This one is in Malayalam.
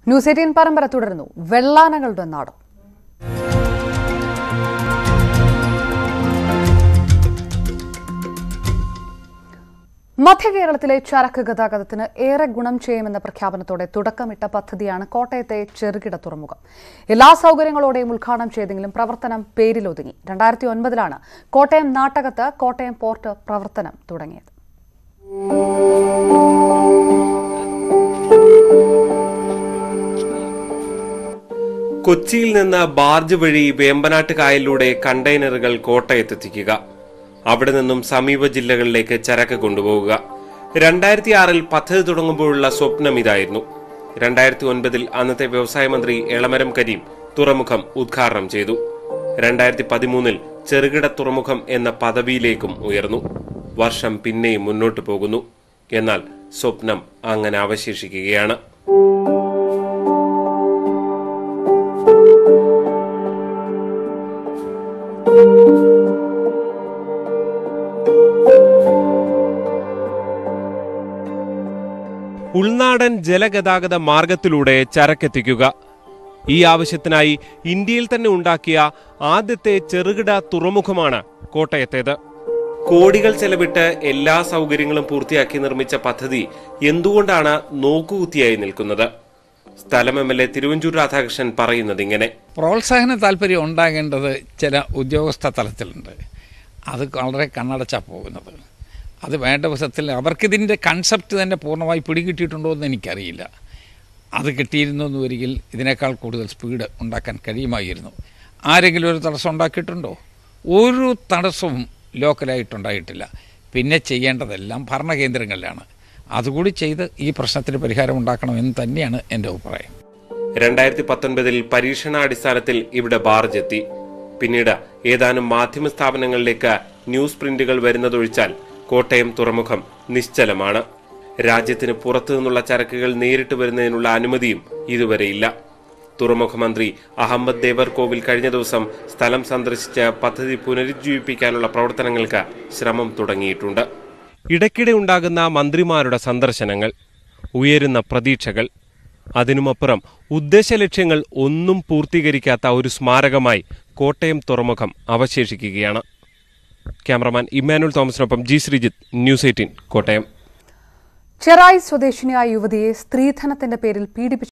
ന്യൂസ് എയ്റ്റീൻ പരമ്പര തുടരുന്നു വെള്ളാനകളുടെ നാട് മധ്യകേരളത്തിലെ ചരക്ക് ഗതാഗതത്തിന് ഏറെ ഗുണം ചെയ്യുമെന്ന പ്രഖ്യാപനത്തോടെ തുടക്കമിട്ട പദ്ധതിയാണ് കോട്ടയത്തെ ചെറുകിട തുറമുഖം എല്ലാ സൗകര്യങ്ങളോടെയും ഉദ്ഘാടനം ചെയ്തെങ്കിലും പ്രവർത്തനം പേരിലൊതുങ്ങി രണ്ടായിരത്തി ഒൻപതിലാണ് കോട്ടയം നാട്ടകത്ത് കോട്ടയം പോർട്ട് പ്രവർത്തനം തുടങ്ങിയത് കൊച്ചിയിൽ നിന്ന് ബാർജ് വഴി വേമ്പനാട്ട് കായലിലൂടെ കണ്ടെയ്നറുകൾ കോട്ടയത്തെത്തിക്കുക അവിടെ നിന്നും സമീപ ജില്ലകളിലേക്ക് ചരക്ക് കൊണ്ടുപോവുക രണ്ടായിരത്തി ആറിൽ പദ്ധതി തുടങ്ങുമ്പോഴുള്ള സ്വപ്നം ഇതായിരുന്നു രണ്ടായിരത്തി ഒൻപതിൽ അന്നത്തെ വ്യവസായ മന്ത്രി എളമരം കരീം തുറമുഖം ഉദ്ഘാടനം ചെയ്തു രണ്ടായിരത്തി പതിമൂന്നിൽ ചെറുകിട തുറമുഖം എന്ന പദവിയിലേക്കും ഉയർന്നു വർഷം പിന്നെയും മുന്നോട്ടു പോകുന്നു എന്നാൽ സ്വപ്നം അങ്ങനെ അവശേഷിക്കുകയാണ് ഉൾനാടൻ ജലഗതാഗത മാർഗത്തിലൂടെ ചരക്കെത്തിക്കുക ഈ ആവശ്യത്തിനായി ഇന്ത്യയിൽ തന്നെ ഉണ്ടാക്കിയ ആദ്യത്തെ ചെറുകിട തുറമുഖമാണ് കോട്ടയത്തേത് കോടികൾ ചെലവിട്ട് എല്ലാ സൗകര്യങ്ങളും പൂർത്തിയാക്കി നിർമ്മിച്ച പദ്ധതി എന്തുകൊണ്ടാണ് നോക്കുകുത്തിയായി നിൽക്കുന്നത് സ്ഥലം M L A Thiruvanchoor Radhakrishnan പറയുന്നത് ഇങ്ങനെ പ്രോത്സാഹന താല്പര്യം ഉണ്ടാകേണ്ടത് ചില ഉദ്യോഗസ്ഥ തലത്തിലുണ്ട് അത് വളരെ കണ്ണടച്ചാ പോകുന്നത് അത് വേണ്ട വിധത്തിൽ അവർക്കിതിൻ്റെ കൺസെപ്റ്റ് തന്നെ പൂർണ്ണമായി പിടികിട്ടിയിട്ടുണ്ടോ എന്ന് എനിക്കറിയില്ല അത് കിട്ടിയിരുന്നു എന്ന് വരികിൽ ഇതിനേക്കാൾ കൂടുതൽ സ്പീഡ് ഉണ്ടാക്കാൻ കഴിയുമായിരുന്നു ആരെങ്കിലും ഒരു തടസ്സം ഉണ്ടാക്കിയിട്ടുണ്ടോ ഒരു തടസ്സവും ലോക്കലായിട്ടുണ്ടായിട്ടില്ല പിന്നെ ചെയ്യേണ്ടതെല്ലാം ഭരണകേന്ദ്രങ്ങളിലാണ് അതുകൂടി ചെയ്ത് ഈ പ്രശ്നത്തിന് പരിഹാരം ഉണ്ടാക്കണമെന്ന് തന്നെയാണ് എൻ്റെ അഭിപ്രായം രണ്ടായിരത്തി പത്തൊൻപതിൽ പരീക്ഷണാടിസ്ഥാനത്തിൽ ഇവിടെ ബാർജ് എത്തി പിന്നീട് ഏതാനും മാധ്യമ സ്ഥാപനങ്ങളിലേക്ക് ന്യൂസ് പ്രിന്റുകൾ വരുന്നതൊഴിച്ചാൽ കോട്ടയം തുറമുഖം നിശ്ചലമാണ് രാജ്യത്തിന് പുറത്തു നിന്നുള്ള ചരക്കുകൾ നേരിട്ട് വരുന്നതിനുള്ള അനുമതിയും ഇതുവരെയില്ല തുറമുഖ മന്ത്രി അഹമ്മദ് ദേവർകോവിൽ കഴിഞ്ഞ ദിവസം സ്ഥലം സന്ദർശിച്ച് പദ്ധതി പുനരുജ്ജീവിപ്പിക്കാനുള്ള പ്രവർത്തനങ്ങൾക്ക് ശ്രമം തുടങ്ങിയിട്ടുണ്ട് ഇടയ്ക്കിടെ ഉണ്ടാകുന്ന മന്ത്രിമാരുടെ സന്ദർശനങ്ങൾ ഉയരുന്ന പ്രതീക്ഷകൾ അതിനുമപ്പുറം ഉദ്ദേശലക്ഷ്യങ്ങൾ ഒന്നും പൂർത്തീകരിക്കാത്ത ഒരു സ്മാരകമായി കോട്ടയം തുറമുഖം അവശേഷിക്കുകയാണ് ക്യാമറമാൻ ഇമ്മാനുൽ തോമസിനൊപ്പം G Sreejith news eighteen Kottayam Cherai സ്വദേശിനിയായ യുവതിയെ സ്ത്രീധനത്തിന്റെ പേരിൽ പീഡിപ്പിച്ചു